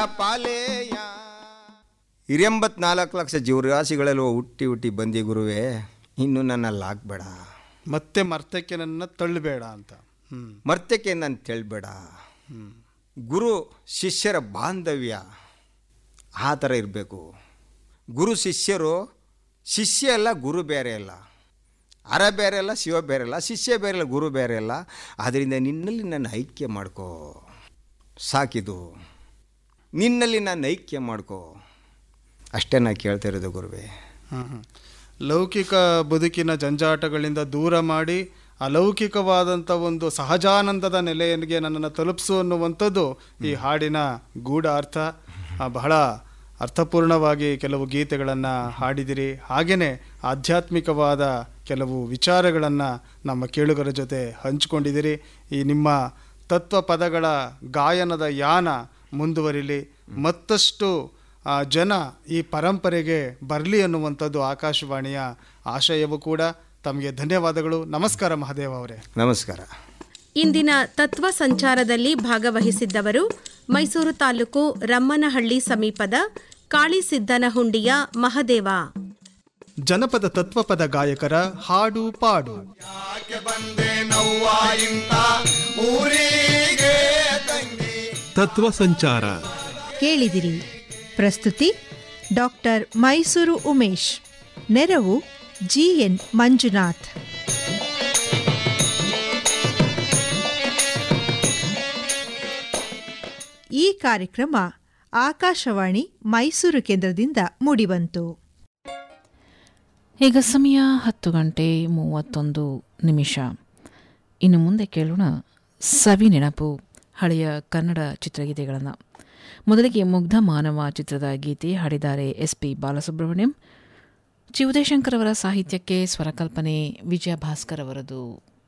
ಪಾಲೇಯ ಹಿರಿಯಂಬತ್ನಾಲ್ಕು ಲಕ್ಷ ಜೀವರಾಶಿಗಳೆಲ್ಲ ಹುಟ್ಟಿ ಹುಟ್ಟಿ ಬಂದಿ ಗುರುವೇ ಇನ್ನು ನನ್ನಲ್ಲಿ ಹಾಕ್ಬೇಡ ಮತ್ತೆ ಮರ್ತಕ್ಕೆ ನನ್ನ ತಳ್ಳಬೇಡ ಅಂತ ಹ್ಮ್ ಮರ್ತಕ್ಕೆ ನಾನು ತೆಳ್ಬೇಡ ಗುರು ಶಿಷ್ಯರ ಬಾಂಧವ್ಯ ಆ ಥರ ಇರಬೇಕು ಗುರು ಶಿಷ್ಯರು ಶಿಷ್ಯ ಅಲ್ಲ ಗುರು ಬೇರೆ ಅಲ್ಲ ಅರ ಬೇರೆ ಅಲ್ಲ ಶಿವ ಬೇರೆ ಅಲ್ಲ ಶಿಷ್ಯ ಬೇರೆ ಅಲ್ಲ ಗುರು ಬೇರೆ ಅಲ್ಲ ಆದ್ದರಿಂದ ನಿನ್ನಲ್ಲಿ ನನ್ನ ಐಕ್ಯ ಮಾಡ್ಕೋ ಸಾಕಿದು ನಿನ್ನಲ್ಲಿ ನಾನು ಐಕ್ಯ ಮಾಡ್ಕೋ ಅಷ್ಟೇ ನಾ ಕೇಳ್ತಾ ಇರೋದು ಗುರುವೇ ಹ್ಮ್, ಹ್ಮ್. ಲೌಕಿಕ ಬದುಕಿನ ಜಂಜಾಟಗಳಿಂದ ದೂರ ಮಾಡಿ ಅಲೌಕಿಕವಾದಂಥ ಒಂದು ಸಹಜಾನಂದದ ನೆಲೆಯನಿಗೆ ನನ್ನನ್ನು ತಲುಪಿಸು ಅನ್ನುವಂಥದ್ದು ಈ ಹಾಡಿನ ಗೂಢ ಅರ್ಥ ಆ, ಬಹಳ ಅರ್ಥಪೂರ್ಣವಾಗಿ ಕೆಲವು ಗೀತೆಗಳನ್ನು ಹಾಡಿದಿರಿ ಹಾಗೆಯೇ ಆಧ್ಯಾತ್ಮಿಕವಾದ ಕೆಲವು ವಿಚಾರಗಳನ್ನು ನಮ್ಮ ಕೇಳುಗರ ಜೊತೆ ಹಂಚಿಕೊಂಡಿದ್ದೀರಿ ಈ ನಿಮ್ಮ ತತ್ವ ಪದಗಳ ಗಾಯನದ ಯಾನ ಮುಂದುವರಿಲಿ ಮತ್ತಷ್ಟು ಆ, ಜನ ಈ ಪರಂಪರೆಗೆ ಬರಲಿ ಅನ್ನುವಂಥದ್ದು ಆಕಾಶವಾಣಿಯ ಆಶಯವೂ ಕೂಡ ತಮಗೆ ಧನ್ಯವಾದಗಳು ನಮಸ್ಕಾರ ಮಹಾದೇವ ಅವರೇ ನಮಸ್ಕಾರ ಇಂದಿನ ತತ್ವ ಸಂಚಾರದಲ್ಲಿ ಭಾಗವಹಿಸಿದ್ದವರು ಮೈಸೂರು ತಾಲೂಕು ರಮ್ಮನಹಳ್ಳಿ ಸಮೀಪದ ಕಾಳಿಸಿದ್ದನಹುಂಡಿಯ ಮಹದೇವ ಜನಪದ ತತ್ವಪದ ಗಾಯಕರ ಹಾಡು ಪಾಡು ತತ್ವ ಸಂಚಾರ ಕೇಳಿದಿರಿ ಪ್ರಸ್ತುತಿ ಡಾಕ್ಟರ್ ಮೈಸೂರು ಉಮೇಶ್ ನೆರವು ಜಿಎನ್ ಮಂಜುನಾಥ್ ಈ ಕಾರ್ಯಕ್ರಮ ಆಕಾಶವಾಣಿ ಮೈಸೂರು ಕೇಂದ್ರದಿಂದ ಮೂಡಿಬಂತು ಈಗ ಸಮಯ ಹತ್ತು ಗಂಟೆ ಮೂವತ್ತೊಂದು ನಿಮಿಷ ಇನ್ನು ಮುಂದೆ ಕೇಳೋಣ ಸವಿ ನೆನಪು ಹಳೆಯ ಕನ್ನಡ ಚಿತ್ರಗೀತೆಗಳನ್ನು ಮೊದಲಿಗೆ ಮುಗ್ಧ ಮಾನವ ಚಿತ್ರದ ಗೀತೆ ಹಾಡಿದ್ದಾರೆ ಎಸ್ ಪಿ ಬಾಲಸುಬ್ರಹ್ಮಣ್ಯಂ ಚಿ ಉದಯಶಂಕರ್ ಅವರ ಸಾಹಿತ್ಯಕ್ಕೆ ಸ್ವರಕಲ್ಪನೆ ವಿಜಯ ಭಾಸ್ಕರ್ ಅವರದು